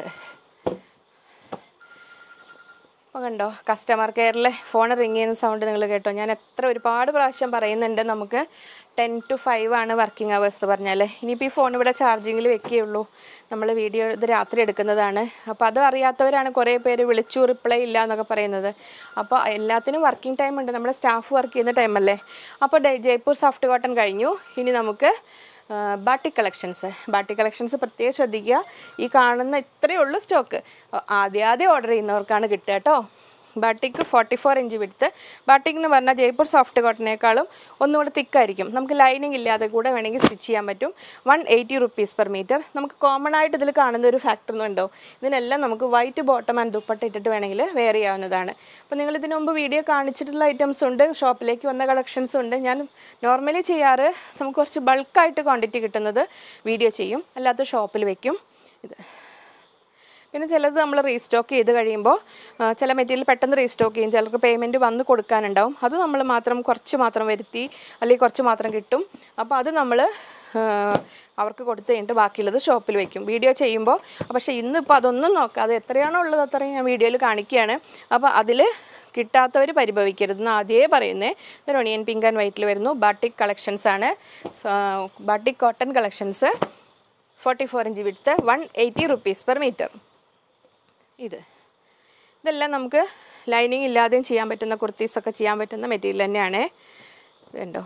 അപ്പോൾ കണ്ടോ കസ്റ്റമർ കെയറിൽ ഫോൺ റിങ് ചെയ്യുന്ന സൗണ്ട് നിങ്ങൾ കേട്ടോ ഞാൻ എത്ര ഒരുപാട് പ്രാവശ്യം പറയുന്നുണ്ട് നമുക്ക് ടെൻ ടു ഫൈവ് ആണ് വർക്കിംഗ് അവേഴ്സ് പറഞ്ഞാൽ ഇനിയിപ്പോൾ ഈ ഫോൺ ഇവിടെ ചാർജിങ്ങിൽ വെക്കുകയുള്ളൂ നമ്മൾ വീഡിയോ ഇത് രാത്രി എടുക്കുന്നതാണ് അപ്പോൾ അത് അറിയാത്തവരാണ് കുറേ പേര് വിളിച്ചു റിപ്ലൈ ഇല്ല എന്നൊക്കെ പറയുന്നത് അപ്പോൾ എല്ലാത്തിനും വർക്കിംഗ് ടൈം ഉണ്ട് നമ്മുടെ സ്റ്റാഫ് വർക്ക് ചെയ്യുന്ന ടൈമല്ലേ അപ്പോൾ ഡേ- ജയ്പൂർ സോഫ്റ്റ് കോട്ടൺ കഴിഞ്ഞു ഇനി നമുക്ക് ബാട്ടിക് കളക്ഷൻസ് ബാട്ടിക് കളക്ഷൻസ് പ്രത്യേകം ശ്രദ്ധിക്കുക ഈ കാണുന്ന ഇത്രയേ ഉള്ളൂ സ്റ്റോക്ക് ആദ്യം ആദ്യം ഓർഡർ ചെയ്യുന്നവർക്കാണ് കിട്ടുക കേട്ടോ ബാട്ടിക്ക് ഫോർട്ടി ഫോർ ഇഞ്ച് വിടുത്ത് ബാട്ടിക് എന്ന് പറഞ്ഞാൽ ജയ്പൂർ സോഫ്റ്റ് കോട്ടനേക്കാളും ഒന്നുകൂടെ തിക്കായിരിക്കും നമുക്ക് ലൈനിങ് ഇല്ലാതെ കൂടെ വേണമെങ്കിൽ സ്റ്റിച്ച് ചെയ്യാൻ പറ്റും one eighty rupees per metre നമുക്ക് കോമൺ ആയിട്ട് ഇതിൽ കാണുന്ന ഒരു ഫാക്ടർ ഒന്നുണ്ടോ ഇതിനെല്ലാം നമുക്ക് വൈറ്റ് ബോട്ടം ആൻഡ് ദുപ്പട്ട ഇട്ടിട്ട് വേണമെങ്കിൽ വെയർ ചെയ്യാവുന്നതാണ് അപ്പോൾ നിങ്ങൾ ഇതിനു മുമ്പ് വീഡിയോ കാണിച്ചിട്ടുള്ള ഐറ്റംസ് ഉണ്ട് ഷോപ്പിലേക്ക് വന്ന കളക്ഷൻസ് ഉണ്ട് ഞാൻ നോർമലി ചെയ്യാറ് നമുക്ക് കുറച്ച് ബൾക്കായിട്ട് ക്വാണ്ടിറ്റി കിട്ടുന്നത് വീഡിയോ ചെയ്യും അല്ലാത്ത ഷോപ്പിൽ വെക്കും ഇത് പിന്നെ ചിലത് നമ്മൾ റീസ്റ്റോക്ക് ചെയ്ത് കഴിയുമ്പോൾ ആ, ചില മെറ്റീരിയൽ പെട്ടെന്ന് റീസ്റ്റോക്ക് ചെയ്യും ചിലർക്ക് പേയ്മെൻറ്റ് വന്ന് കൊടുക്കാനുണ്ടാവും അത് നമ്മൾ മാത്രം കുറച്ച് മാത്രം വരുത്തി അല്ലെങ്കിൽ കുറച്ച് മാത്രം കിട്ടും അപ്പോൾ അത് നമ്മൾ അവർക്ക് കൊടുത്തു കഴിഞ്ഞിട്ട് ബാക്കിയുള്ളത് ഷോപ്പിൽ വെക്കും വീഡിയോ ചെയ്യുമ്പോൾ പക്ഷേ ഇന്നിപ്പോൾ അതൊന്നും നോക്കാതെ എത്രയാണോ ഉള്ളത് അത്രയും ഞാൻ വീഡിയോയിൽ കാണിക്കുകയാണ് അപ്പോൾ അതിൽ കിട്ടാത്തവർ പരിഭവിക്കരുതെന്ന് ആദ്യമേ പറയുന്നത് ഒരു ഒണിയൻ പിങ്ക് ആൻഡ് വൈറ്റിൽ വരുന്നു ബാട്ടിക് കളക്ഷൻസ് ആണ് batik cotton collections forty four inch വിടുത്ത് one eighty rupees per metre ഇത് ഇതെല്ലാം നമുക്ക് ലൈനിങ് ഇല്ലാതെയും ചെയ്യാൻ പറ്റുന്ന കുർത്തീസൊക്കെ ചെയ്യാൻ പറ്റുന്ന മെറ്റീരിയൽ തന്നെയാണ് ഇത് കണ്ടോ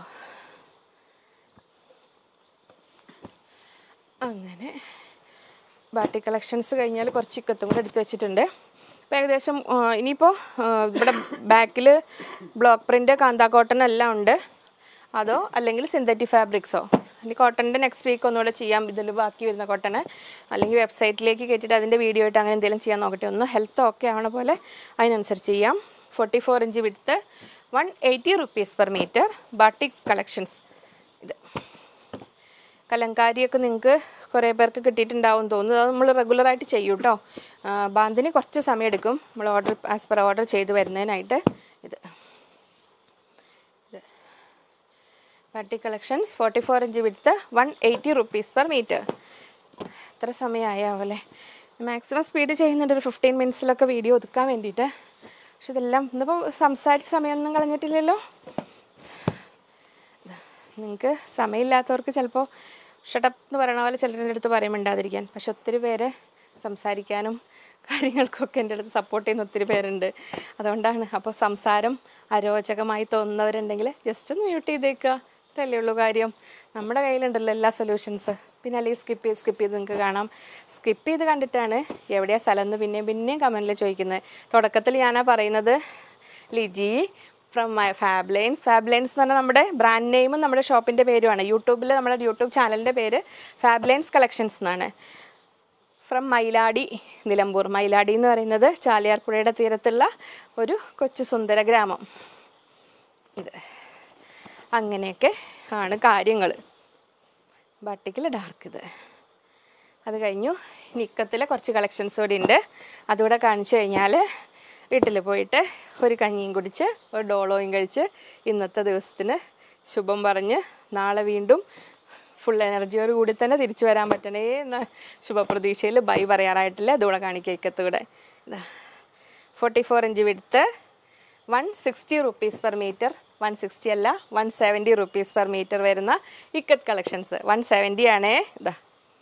അങ്ങനെ ബാട്ടി കളക്ഷൻസ് കഴിഞ്ഞാൽ കുറച്ച് ഇക്കത്തും കൂടെ എടുത്ത് വെച്ചിട്ടുണ്ട് അപ്പോൾ ഏകദേശം ആ, ഇനിയിപ്പോൾ ആ, ഇവിടെ ബാക്കിൽ ബ്ലോക്ക് പ്രിൻ്റ് കാന്താ കോട്ടൺ എല്ലാം ഉണ്ട് അതോ അല്ലെങ്കിൽ സിന്തറ്റിക് ഫാബ്രിക്സോ അല്ലെങ്കിൽ കോട്ടണിൻ്റെ നെക്സ്റ്റ് വീക്ക് ഒന്നുകൂടെ ചെയ്യാം ഇതിൽ ബാക്കി വരുന്ന കോട്ടണ് അല്ലെങ്കിൽ വെബ്സൈറ്റിലേക്ക് കയറ്റിയിട്ട് അതിൻ്റെ വീഡിയോ ആയിട്ട് അങ്ങനെ എന്തെങ്കിലും ചെയ്യാൻ നോക്കട്ടെ ഒന്ന് ഹെൽത്ത് ഓക്കെ ആവണ പോലെ അതിനനുസരിച്ച് ചെയ്യാം ഫോർട്ടി ഫോർ ഇഞ്ച് വിടുത്ത് one eighty rupees per metre batik collections ഇത് കലങ്കാരിയൊക്കെ നിങ്ങൾക്ക് കുറേ പേർക്ക് കിട്ടിയിട്ടുണ്ടാവും തോന്നുന്നു അത് നമ്മൾ റെഗുലറായിട്ട് ചെയ്യും കേട്ടോ ബാന്തിന് കുറച്ച് സമയം എടുക്കും നമ്മൾ ഓർഡർ ആസ് പെർ ഓർഡർ ചെയ്ത് വരുന്നതിനായിട്ട് ഇത് ഇത് party collections forty four inch വിടുത്ത് one eighty rupees per metre എത്ര സമയമായാവല്ലേ മാക്സിമം സ്പീഡ് ചെയ്യുന്നുണ്ട് ഒരു ഫിഫ്റ്റീൻ മിനിറ്റ്സിലൊക്കെ വീഡിയോ ഒതുക്കാൻ വേണ്ടിയിട്ട് പക്ഷെ ഇതെല്ലാം ഇന്നിപ്പോൾ സംസാരിച്ച സമയമൊന്നും കളഞ്ഞിട്ടില്ലല്ലോ നിങ്ങൾക്ക് സമയമില്ലാത്തവർക്ക് ചിലപ്പോൾ ഷട്ടപ്പ് എന്ന് പറയണ പോലെ ചിലരുടെ അടുത്ത് പറയും മിണ്ടാതിരിക്കാൻ പക്ഷെ ഒത്തിരി പേര് സംസാരിക്കാനും കാര്യങ്ങൾക്കൊക്കെ എൻ്റെ അടുത്ത് സപ്പോർട്ട് ചെയ്യുന്ന ഒത്തിരി പേരുണ്ട് അതുകൊണ്ടാണ് അപ്പോൾ സംസാരം അരോചകമായി തോന്നുന്നവരുണ്ടെങ്കിൽ ജസ്റ്റ് ഒന്ന് മ്യൂട്ട് ചെയ്തേക്കുക ഇത്രയല്ലേ ഉള്ളൂ കാര്യം നമ്മുടെ കയ്യിലുണ്ടല്ലോ എല്ലാ സൊല്യൂഷൻസ് പിന്നെ അല്ലെങ്കിൽ സ്കിപ്പ് ചെയ്ത് സ്കിപ്പ് ചെയ്ത് നിങ്ങൾക്ക് കാണാം സ്കിപ്പ് ചെയ്ത് കണ്ടിട്ടാണ് എവിടെയാണ് സ്ഥലം എന്ന് പിന്നെയും പിന്നെയും കമൻറ്റിൽ ചോദിക്കുന്നത് തുടക്കത്തിൽ ഞാനാ പറയുന്നത് Liji from my Fab Lines Fab Lines എന്ന് പറഞ്ഞാൽ നമ്മുടെ ബ്രാൻഡ് നെയിമും നമ്മുടെ ഷോപ്പിൻ്റെ പേരുമാണ് യൂട്യൂബിൽ നമ്മുടെ യൂട്യൂബ് ചാനലിൻ്റെ പേര് ഫാബ് ലൈൻസ് കളക്ഷൻസ് എന്നാണ് ഫ്രം മയിലാടി നിലമ്പൂർ മയിലാടി എന്ന് പറയുന്നത് ചാലിയാർപ്പുഴയുടെ തീരത്തുള്ള ഒരു കൊച്ചു സുന്ദര ഗ്രാമം ഇത് അങ്ങനെയൊക്കെ ആണ് കാര്യങ്ങൾ ബട്ടിക്കിൽ ഡാർക്ക് ഇത് അത് കഴിഞ്ഞു നിക്കത്തിലെ കുറച്ച് കളക്ഷൻസ് കൂടി ഉണ്ട് അതുകൂടെ കാണിച്ചു കഴിഞ്ഞാൽ വീട്ടിൽ പോയിട്ട് ഒരു കഞ്ഞിയും കുടിച്ച് ഒരു ഡോളോയും കഴിച്ച് ഇന്നത്തെ ദിവസത്തിന് ശുഭം പറഞ്ഞ് നാളെ വീണ്ടും ഫുൾ എനർജിയോട് കൂടി തന്നെ തിരിച്ചു വരാൻ പറ്റണേ എന്ന ശുഭപ്രതീക്ഷയിൽ ബൈ പറയാറായിട്ടില്ല അതുകൂടെ കാണിക്കുക ഇക്കത്തൂടെ ഫോർട്ടി ഫോർ ഇഞ്ച് വിടുത്ത് one sixty rupees per metre one sixty അല്ല one seventy rupees per metre വരുന്ന ഇക്കത്ത് കളക്ഷൻസ് വൺ സെവൻറ്റി ആണേ ഇതാ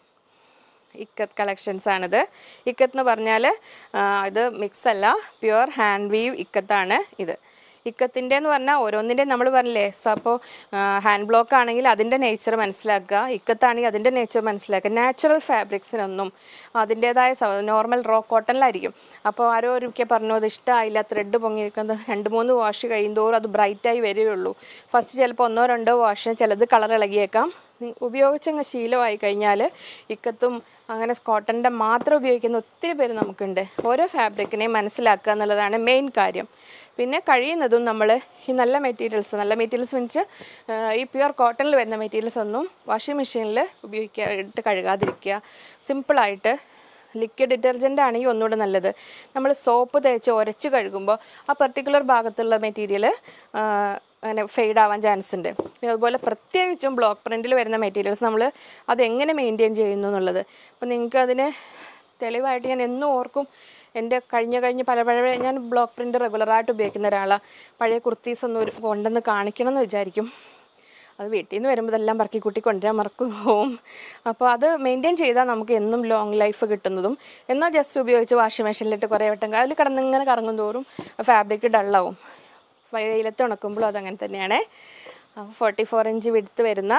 ഇക്കത്ത് കളക്ഷൻസ് ആണിത് ഇക്കത്ത് എന്ന് പറഞ്ഞാൽ ഇത് മിക്സ് അല്ല പ്യുവർ ഹാൻഡ് വീവ് ഇക്കത്താണ് ഇത് ഇക്കത്തിൻ്റെ എന്ന് പറഞ്ഞാൽ ഓരോന്നിൻ്റെ നമ്മൾ പറഞ്ഞില്ലേ അപ്പോൾ ഹാൻഡ് ബ്ലോക്ക് ആണെങ്കിൽ അതിൻ്റെ നേച്ചർ മനസ്സിലാക്കുക ഇക്കത്താണെങ്കിൽ അതിൻ്റെ നേച്ചർ മനസ്സിലാക്കുക നാച്ചുറൽ ഫാബ്രിക്സിനൊന്നും അതിൻ്റേതായ നോർമൽ റോ കോട്ടണിലായിരിക്കും അപ്പോൾ ആരോ ഒരിക്കൽ പറഞ്ഞു അത് ഇഷ്ടമായില്ല ത്രെഡ് പൊങ്ങിയിരിക്കുന്നത് രണ്ട് മൂന്ന് വാഷ് കഴിയുന്തോറും അത് ബ്രൈറ്റായി വരികയുള്ളൂ ഫസ്റ്റ് ചിലപ്പോൾ ഒന്നോ രണ്ടോ വാഷിന് ചിലത് കളർ ഇളകിയേക്കാം നി- ഉപയോഗിച്ചങ്ങ് ശീലമായി കഴിഞ്ഞാൽ ഇക്കത്തും അങ്ങനെ കോട്ടൻ്റെ മാത്രം ഉപയോഗിക്കുന്ന ഒത്തിരി പേര് നമുക്കുണ്ട് ഓരോ ഫാബ്രിക്കിനെയും മനസ്സിലാക്കുക എന്നുള്ളതാണ് മെയിൻ കാര്യം പിന്നെ കഴിയുന്നതും നമ്മൾ ഈ നല്ല മെറ്റീരിയൽസ് നല്ല മെറ്റീരിയൽസ് മീൻസ് ഈ പ്യുവർ കോട്ടണിൽ വരുന്ന മെറ്റീരിയൽസ് ഒന്നും വാഷിംഗ് മെഷീനിൽ ഉപയോഗിക്കുക ഇട്ട് കഴുകാതിരിക്കുക സിമ്പിളായിട്ട് ലിക്വിഡ് ഡിറ്റർജൻ്റ് ആണെങ്കിൽ ഒന്നുകൂടെ നല്ലത് നമ്മൾ സോപ്പ് തേച്ച് ഉരച്ച് കഴുകുമ്പോൾ ആ പെർട്ടിക്കുലർ ഭാഗത്തുള്ള മെറ്റീരിയൽ അങ്ങനെ ഫെയ്ഡ് ആവാൻ ചാൻസ് ഉണ്ട് പിന്നെ അതുപോലെ പ്രത്യേകിച്ചും ബ്ലോക്ക് പ്രിൻറ്റിൽ വരുന്ന മെറ്റീരിയൽസ് നമ്മൾ അതെങ്ങനെ മെയിൻറ്റെയിൻ ചെയ്യുന്നു എന്നുള്ളത് അപ്പോൾ നിങ്ങൾക്ക് അതിന് തെളിവായിട്ട് ഞാൻ എന്നും ഓർക്കും എൻ്റെ കഴിഞ്ഞ കഴിഞ്ഞ് പല പഴയ ഞാൻ ബ്ലോക്ക് പ്രിൻ്റ് റെഗുലറായിട്ട് ഉപയോഗിക്കുന്ന ഒരാളാണ് പഴയ കുർത്തീസ് ഒന്നും ഒരു കൊണ്ടുവന്ന് കാണിക്കണം എന്ന് വിചാരിക്കും അത് വീട്ടിൽ നിന്ന് വരുമ്പോൾ ഇതെല്ലാം പറക്കി കൂട്ടി കൊണ്ടുവരാൻ മറക്കും പോവും അപ്പോൾ അത് മെയിൻറ്റെയിൻ ചെയ്താൽ നമുക്ക് എന്നും ലോങ് ലൈഫ് കിട്ടുന്നതും എന്നാൽ ജസ്റ്റ് ഉപയോഗിച്ച് വാഷിംഗ് മെഷീനിലിട്ട് കുറേ വട്ടം അതിൽ കിടന്നിങ്ങനെ കറങ്ങും തോറും ഫാബ്രിക് ഡള്ളാവും വെയിലത്ത് ഉണക്കുമ്പോഴും അതങ്ങനെ തന്നെയാണ് ഫോർട്ടി ഫോർ ഇഞ്ച് വിടുത്ത് വരുന്ന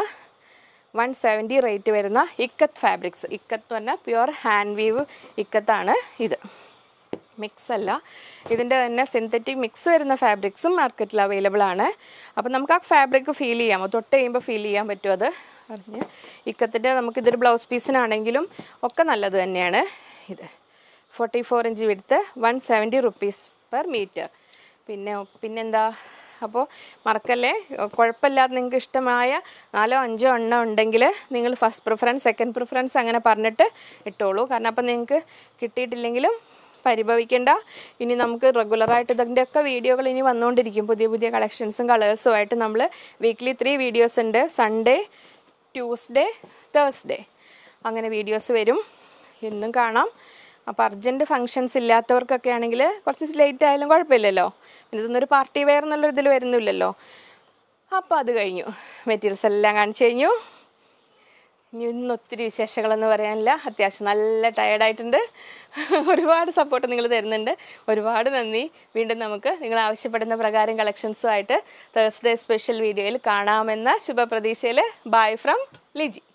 വൺ സെവൻറ്റി റേറ്റ് വരുന്ന ഇക്കത്ത് ഫാബ്രിക്സ് ഇക്കത്ത് എന്ന് പറഞ്ഞാൽ പ്യുവർ ഹാൻഡ് വീവ് ഇക്കത്താണ് ഇത് മിക്സ് അല്ല ഇതിൻ്റെ തന്നെ സിന്തറ്റിക് മിക്സ് വരുന്ന ഫാബ്രിക്സും മാർക്കറ്റിൽ അവൈലബിൾ ആണ് അപ്പോൾ നമുക്ക് ആ ഫാബ്രിക് ഫീൽ ചെയ്യാം അത് തൊട്ട് കഴിയുമ്പോൾ ഫീൽ ചെയ്യാൻ പറ്റും അത് പറഞ്ഞ് ഇക്കത്തിൻ്റെ നമുക്കിതൊരു ബ്ലൗസ് പീസിനാണെങ്കിലും ഒക്കെ നല്ലത് തന്നെയാണ് ഇത് ഫോർട്ടി ഫോർ ഇഞ്ച് വിടുത്ത് one seventy rupees per metre പിന്നെ പിന്നെന്താ അപ്പോൾ മറക്കല്ലേ കുഴപ്പമില്ലാതെ നിങ്ങൾക്ക് ഇഷ്ടമായ നാലോ അഞ്ചോ എണ്ണം ഉണ്ടെങ്കിൽ നിങ്ങൾ ഫസ്റ്റ് പ്രിഫറൻസ് സെക്കൻഡ് പ്രിഫറൻസ് അങ്ങനെ പറഞ്ഞിട്ട് ഇട്ടോളൂ കാരണം അപ്പോൾ നിങ്ങൾക്ക് കിട്ടിയിട്ടില്ലെങ്കിലും പരിഭവിക്കേണ്ട ഇനി നമുക്ക് റെഗുലറായിട്ട് ഇതിൻ്റെയൊക്കെ വീഡിയോകൾ ഇനി വന്നുകൊണ്ടിരിക്കും പുതിയ പുതിയ കളക്ഷൻസും കളേഴ്സും ആയിട്ട് നമ്മൾ വീക്ക്ലി ത്രീ വീഡിയോസ് ഉണ്ട് സൺഡേ ട്യൂസ്ഡേ തേഴ്സ്ഡേ അങ്ങനെ വീഡിയോസ് വരും എന്നും കാണാം അപ്പോൾ അർജൻറ്റ് ഫങ്ഷൻസ് ഇല്ലാത്തവർക്കൊക്കെ ആണെങ്കിൽ കുറച്ച് ലേറ്റ് ആയാലും കുഴപ്പമില്ലല്ലോ പിന്നെ ഇതൊന്നൊരു പാർട്ടി വെയർ എന്നുള്ള ഇതിൽ വരുന്നില്ലല്ലോ അപ്പോൾ അത് കഴിഞ്ഞു മെറ്റീരിയൽസ് എല്ലാം കാണിച്ചു കഴിഞ്ഞു ഇനി ഇന്ന് ഒത്തിരി വിശേഷങ്ങളെന്ന് പറയാനില്ല അത്യാവശ്യം നല്ല ടയേർഡായിട്ടുണ്ട് ഒരുപാട് സപ്പോർട്ട് നിങ്ങൾ തരുന്നുണ്ട് ഒരുപാട് നന്ദി വീണ്ടും നമുക്ക് നിങ്ങൾ ആവശ്യപ്പെടുന്ന പ്രകാരം കളക്ഷൻസുമായിട്ട് തേഴ്സ്ഡേ സ്പെഷ്യൽ വീഡിയോയിൽ കാണാമെന്ന ശുഭപ്രതീക്ഷയിൽ ബൈ ഫ്രം ലിജി